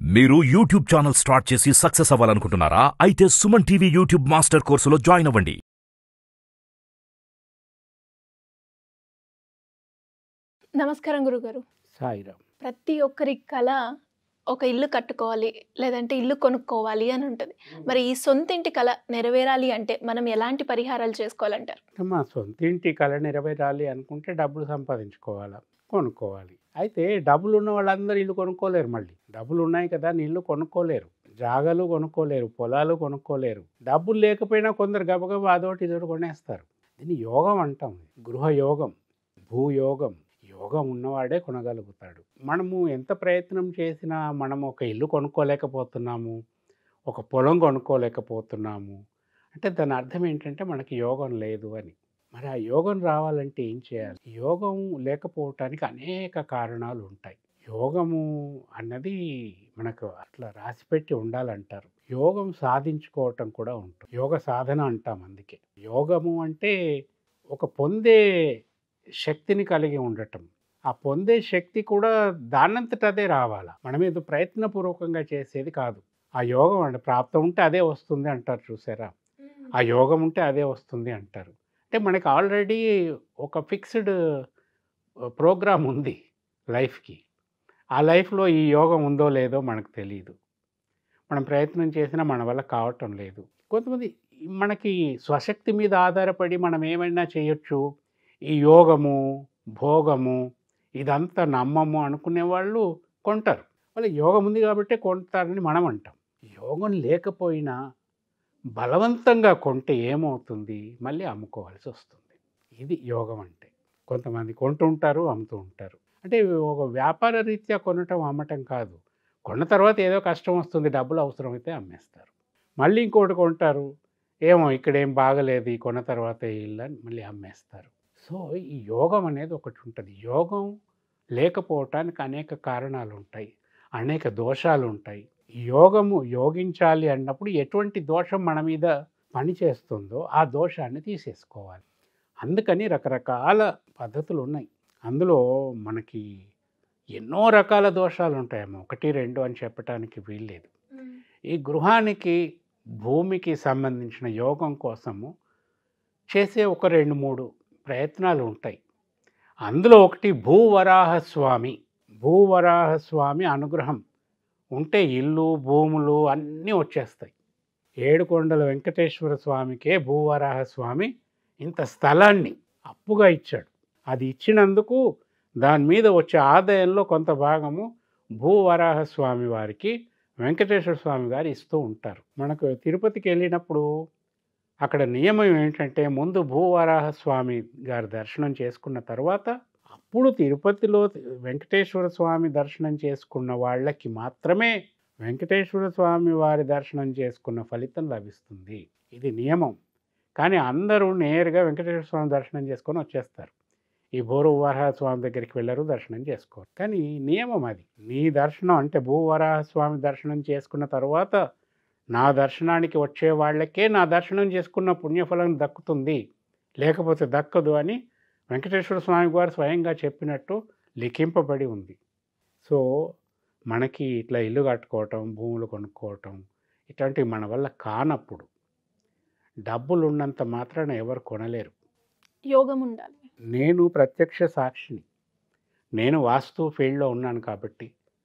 మీరు YouTube channel start చేసి success అవ్వాలనుకుంటున్నారా అయితే సుమన్ టీవీ యూట్యూబ్ మాస్టర్ కోర్సులో జాయిన్ అవ్వండి నమస్కారం గురుగారు సాయిరామ్ ప్రతి ఒక్కరి కళ ఒక ఇల్లు కట్టుకోవాలి లేదంటే ఇల్లు కొనుక్కోవాలి అని ఉంటుంది మరి ఈ సొంత ఇంటి కళ నెరవేరాలి అంటే మనం ఎలాంటి పరిహారాలు చేసుకోవాలంటారు మా సొంత ఇంటి కళ నెరవేరాలి అనుకుంటే డబ్బులు సంపాదించుకోవాలా కొనుక్కోవాలి అయితే డబ్బులు ఉన్న వాళ్ళందరూ ఇల్లు కొనుక్కోలేరు మళ్ళీ డబ్బులు ఉన్నాయి కదా అని ఇల్లు కొనుక్కోలేరు జాగాలు కొనుక్కోలేరు పొలాలు కొనుక్కోలేరు డబ్బులు లేకపోయినా కొందరు గబగబా అదోటి ఇదోటి కొనేస్తారు దీన్ని యోగం అంటాం గృహ యోగం భూయోగం యోగం ఉన్నవాడే కొనగలుగుతాడు మనము ఎంత ప్రయత్నం చేసినా మనం ఒక ఇల్లు కొనుక్కోలేకపోతున్నాము ఒక పొలం కొనుక్కోలేకపోతున్నాము అంటే దాని అర్థం ఏంటంటే మనకి యోగం లేదు అని మరి ఆ యోగం రావాలంటే ఏం చేయాలి యోగం లేకపోవటానికి అనేక కారణాలు ఉంటాయి యోగము అన్నది మనకు అట్లా రాసిపెట్టి ఉండాలంటారు యోగం సాధించుకోవటం కూడా ఉంటుంది యోగ సాధన అంటాం అందుకే యోగము అంటే ఒక పొందే శక్తిని కలిగి ఉండటం ఆ పొందే శక్తి కూడా దానంతట అదే రావాలా మనం ఏదో ప్రయత్నపూర్వకంగా చేసేది కాదు ఆ యోగం అంటే ప్రాప్తం ఉంటే అదే వస్తుంది అంటారు చూసారా ఆ యోగం ఉంటే అదే వస్తుంది అంటారు అంటే మనకి ఆల్రెడీ ఒక ఫిక్స్డ్ ప్రోగ్రామ్ ఉంది లైఫ్కి ఆ లైఫ్లో ఈ యోగం ఉందో లేదో మనకు తెలియదు మనం ప్రయత్నం చేసినా మన వల్ల కావటం లేదు కొంతమంది మనకి స్వశక్తి మీద ఆధారపడి మనం ఏమైనా చేయొచ్చు ఈ యోగము భోగము ఇదంతా నమ్మము అనుకునే వాళ్ళు కొంటారు వాళ్ళు యోగం ఉంది కాబట్టి కొంటారని మనం అంటాం యోగం లేకపోయినా బలవంతంగా కొంటే ఏమవుతుంది మళ్ళీ అమ్ముకోవాల్సి వస్తుంది ఇది యోగం అంటే కొంతమంది కొంటూ ఉంటారు అమ్ముతూ ఉంటారు అంటే ఒక వ్యాపార రీత్యా కొనటం అమ్మటం కాదు కొన్న తర్వాత ఏదో కష్టం వస్తుంది డబ్బులు అవసరమైతే అమ్మేస్తారు మళ్ళీ ఇంకోటి కొంటారు ఏమో ఇక్కడ ఏం బాగలేదు ఈ కొన్న తర్వాత ఈ ఇల్లు అని మళ్ళీ అమ్మేస్తారు సో ఈ యోగం అనేది ఒకటి ఉంటుంది యోగం లేకపోవటానికి అనేక కారణాలు ఉంటాయి అనేక దోషాలు ఉంటాయి యోగము యోగించాలి అన్నప్పుడు ఎటువంటి దోషం మన మీద పనిచేస్తుందో ఆ దోషాన్ని తీసేసుకోవాలి అందుకని రకరకాల పద్ధతులు ఉన్నాయి అందులో మనకి ఎన్నో రకాల దోషాలు ఉంటాయేమో ఒకటి రెండు అని చెప్పడానికి వీల్లేదు ఈ గృహానికి భూమికి సంబంధించిన యోగం కోసము చేసే ఒక రెండు మూడు ప్రయత్నాలు ఉంటాయి అందులో ఒకటి భూవరాహస్వామి భూవరాహస్వామి అనుగ్రహం ఉంటే ఇల్లు భూములు అన్నీ వచ్చేస్తాయి ఏడుకొండల వెంకటేశ్వర స్వామికే భూవరాహస్వామి ఇంత స్థలాన్ని అప్పుగా ఇచ్చాడు అది ఇచ్చినందుకు దాని మీద వచ్చే ఆదాయంలో కొంత భాగము భూవరాహస్వామి వారికి వెంకటేశ్వర స్వామి గారు ఇస్తూ ఉంటారు మనకు తిరుపతికి వెళ్ళినప్పుడు అక్కడ నియమం ఏంటంటే ముందు భూవరాహ స్వామి గారి దర్శనం చేసుకున్న తర్వాత అప్పుడు తిరుపతిలో వెంకటేశ్వర స్వామి దర్శనం చేసుకున్న వాళ్ళకి మాత్రమే వెంకటేశ్వర స్వామి వారి దర్శనం చేసుకున్న ఫలితం లభిస్తుంది ఇది నియమం కానీ అందరూ నేరుగా వెంకటేశ్వర స్వామి దర్శనం చేసుకొని వచ్చేస్తారు ఈ భూవరాహ స్వామి దగ్గరికి వెళ్ళరు దర్శనం చేసుకోరు కానీ నియమం అది నీ దర్శనం అంటే భూవరాహ స్వామి దర్శనం చేసుకున్న తర్వాత నా దర్శనానికి వచ్చే వాళ్ళకే నా దర్శనం చేసుకున్న పుణ్యఫలం దక్కుతుంది లేకపోతే దక్కదు అని వెంకటేశ్వర స్వామి వారు స్వయంగా చెప్పినట్టు లిఖింపబడి ఉంది సో మనకి ఇట్లా ఇల్లు కట్టుకోవటం భూములు కొనుక్కోవటం ఇట్లాంటివి మన వల్ల కానప్పుడు డబ్బులు ఉన్నంత మాత్రాన ఎవరు కొనలేరు యోగం ఉండాలి నేను ప్రత్యక్ష సాక్షిని నేను వాస్తు ఫీల్డ్లో ఉన్నాను కాబట్టి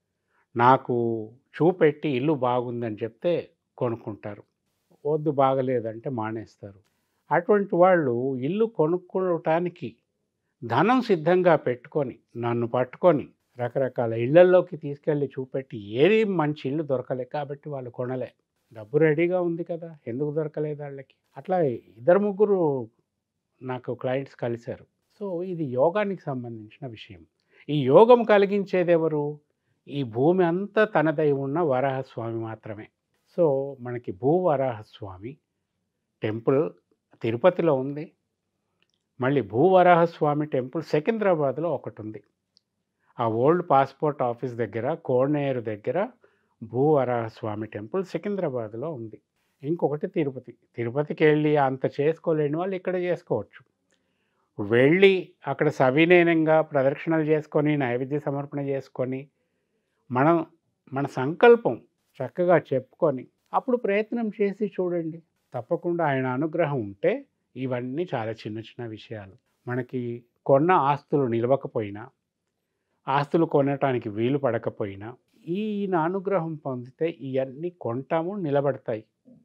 నాకు చూపెట్టి ఇల్లు బాగుందని చెప్తే కొనుక్కుంటారు వద్దు బాగలేదంటే మానేస్తారు అటువంటి వాళ్ళు ఇల్లు కొనుక్కోవటానికి ధనం సిద్ధంగా పెట్టుకొని నన్ను పట్టుకొని రకరకాల ఇళ్లల్లోకి తీసుకెళ్ళి చూపెట్టి ఏది మంచి ఇల్లు దొరకలే కాబట్టి వాళ్ళు కొనలే డబ్బు రెడీగా ఉంది కదా ఎందుకు దొరకలేదు వాళ్ళకి అట్లా ఇద్దరు ముగ్గురు నాకు క్లయింట్స్ కలిశారు సో ఇది యోగానికి సంబంధించిన విషయం ఈ యోగం కలిగించేది ఎవరు ఈ భూమి అంతా తనదై ఉన్న వరాహస్వామి మాత్రమే సో మనకి భూవరాహస్వామి టెంపుల్ తిరుపతిలో ఉంది మళ్ళీ భూవరాహస్వామి టెంపుల్ సికింద్రాబాద్లో ఒకటి ఉంది ఆ ఓల్డ్ పాస్పోర్ట్ ఆఫీస్ దగ్గర కోనేరు దగ్గర భూవరాహస్వామి టెంపుల్ సికింద్రాబాద్లో ఉంది ఇంకొకటి తిరుపతి తిరుపతికి వెళ్ళి అంత చేసుకోలేని వాళ్ళు ఇక్కడ చేసుకోవచ్చు వెళ్ళి అక్కడ సవినయంగా ప్రదక్షిణలు చేసుకొని నైవేద్య సమర్పణ చేసుకొని మనం మన సంకల్పం చక్కగా చెప్పుకొని అప్పుడు ప్రయత్నం చేసి చూడండి తప్పకుండా ఆయన అనుగ్రహం ఉంటే ఇవన్నీ చాలా చిన్న చిన్న విషయాలు మనకి కొన్న ఆస్తులు నిలవకపోయినా ఆస్తులు కొనటానికి వీలు పడకపోయినా ఈయన అనుగ్రహం పొందితే ఇవన్నీ కొంటాము నిలబడతాయి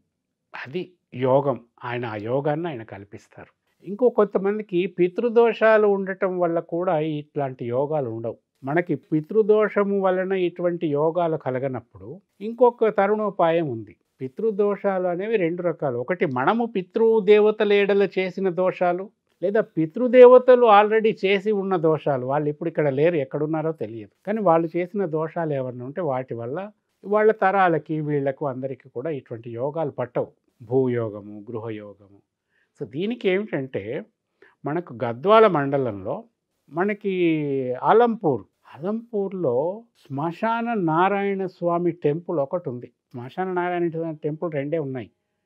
అది యోగం ఆయన ఆ యోగాన్ని ఆయన కల్పిస్తారు ఇంకో కొంతమందికి పితృదోషాలు ఉండటం వల్ల కూడా ఇట్లాంటి యోగాలు ఉండవు మనకి పితృదోషము వలన ఇటువంటి యోగాలు కలగనప్పుడు ఇంకొక తరుణోపాయం ఉంది పితృదోషాలు అనేవి రెండు రకాలు ఒకటి మనము పితృదేవతల ఏడల చేసిన దోషాలు లేదా పితృదేవతలు ఆల్రెడీ చేసి ఉన్న దోషాలు వాళ్ళు ఇప్పుడు ఇక్కడ లేరు ఎక్కడున్నారో తెలియదు కానీ వాళ్ళు చేసిన దోషాలు ఏమన్నా ఉంటే వాటి వల్ల వాళ్ళ తరాలకి వీళ్ళకు అందరికీ కూడా ఇటువంటి యోగాలు పట్టవు భూయోగము గృహయోగము సో దీనికి ఏమిటంటే మనకు గద్వాల మండలంలో మనకి ఆలంపూర్ ఆలంపూర్లో శ్మశాన నారాయణ స్వామి టెంపుల్ ఒకటి ఉంది శ్మశాన నారాయణ స్వామి టెంపుల్ రెండే ఉన్నాయి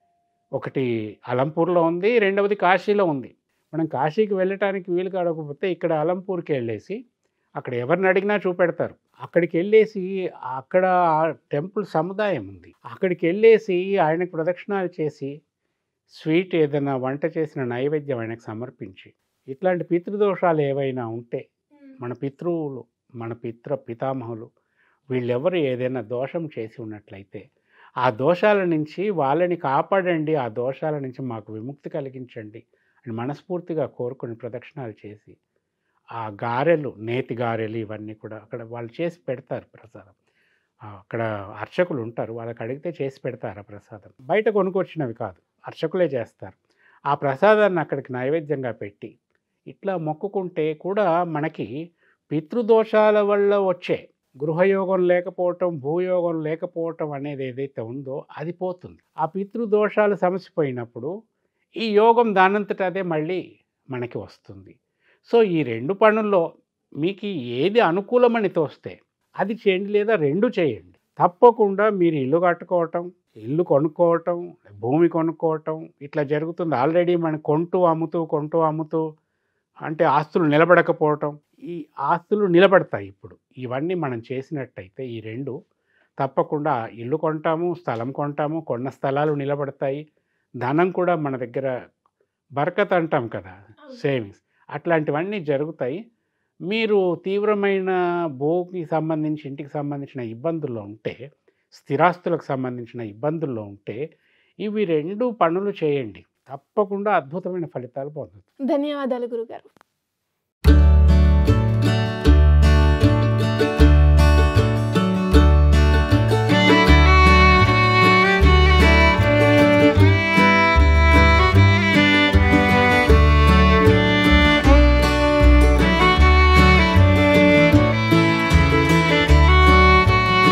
ఒకటి అలంపూర్లో ఉంది రెండవది కాశీలో ఉంది మనం కాశీకి వెళ్ళటానికి వీలు కాడకపోతే ఇక్కడ అలంపూర్కి వెళ్ళేసి అక్కడ ఎవరిని అడిగినా చూపెడతారు అక్కడికి వెళ్ళేసి అక్కడ ఆ టెంపుల్ సముదాయం ఉంది అక్కడికి వెళ్ళేసి ఆయనకు ప్రదక్షిణాలు చేసి స్వీట్ ఏదైనా వంట చేసిన నైవేద్యం ఆయనకు సమర్పించి ఇట్లాంటి పితృదోషాలు ఏవైనా ఉంటే మన పితృవులు మన పిత్ర పితామహులు వీళ్ళెవరు ఏదైనా దోషం చేసి ఉన్నట్లయితే ఆ దోషాల నుంచి వాళ్ళని కాపాడండి ఆ దోషాల నుంచి మాకు విముక్తి కలిగించండి అని మనస్ఫూర్తిగా కోరుకొని ప్రదక్షిణాలు చేసి ఆ గారెలు నేతి గారెలు ఇవన్నీ కూడా అక్కడ వాళ్ళు చేసి పెడతారు ప్రసాదం ఆ, అక్కడ అర్చకులు ఉంటారు వాళ్ళకి అడిగితే చేసి పెడతారు ఆ ప్రసాదం బయట కొనుక్కొచ్చినవి కాదు అర్చకులే చేస్తారు ఆ ప్రసాదాన్ని అక్కడికి నైవేద్యంగా పెట్టి ఇట్లా మొక్కుకుంటే కూడా మనకి పితృదోషాల వల్ల వచ్చే గృహయోగం లేకపోవటం భూయోగం లేకపోవటం అనేది ఏదైతే ఉందో అది పోతుంది ఆ పితృదోషాలు సమసిపోయినప్పుడు ఈ యోగం దానంతట అదే మళ్ళీ మనకి వస్తుంది సో ఈ రెండు పనుల్లో మీకు ఏది అనుకూలమని తోస్తే అది చేయండి లేదా రెండు చేయండి తప్పకుండా మీరు ఇల్లు కట్టుకోవటం ఇల్లు కొనుక్కోవటం భూమి కొనుక్కోవటం ఇట్లా జరుగుతుంది ఆల్రెడీ మనం కొంటూ అమ్ముతూ కొంటూ అమ్ముతూ అంటే ఆస్తులు నిలబడకపోవటం ఈ ఆస్తులు నిలబడతాయి ఇప్పుడు ఇవన్నీ మనం చేసినట్టయితే ఈ రెండు తప్పకుండా ఇల్లు కొంటాము స్థలం కొంటాము కొన్న స్థలాలు నిలబడతాయి ధనం కూడా మన దగ్గర బరకత్ అంటాం కదా సేవింగ్స్ అట్లాంటివన్నీ జరుగుతాయి మీరు తీవ్రమైన భూమికి సంబంధించి ఇంటికి సంబంధించిన ఇబ్బందుల్లో ఉంటే స్థిరాస్తులకు సంబంధించిన ఇబ్బందుల్లో ఉంటే ఇవి రెండు పనులు చేయండి తప్పకుండా అద్భుతమైన ఫలితాలు పొందుతారు ధన్యవాదాలు గురుగారు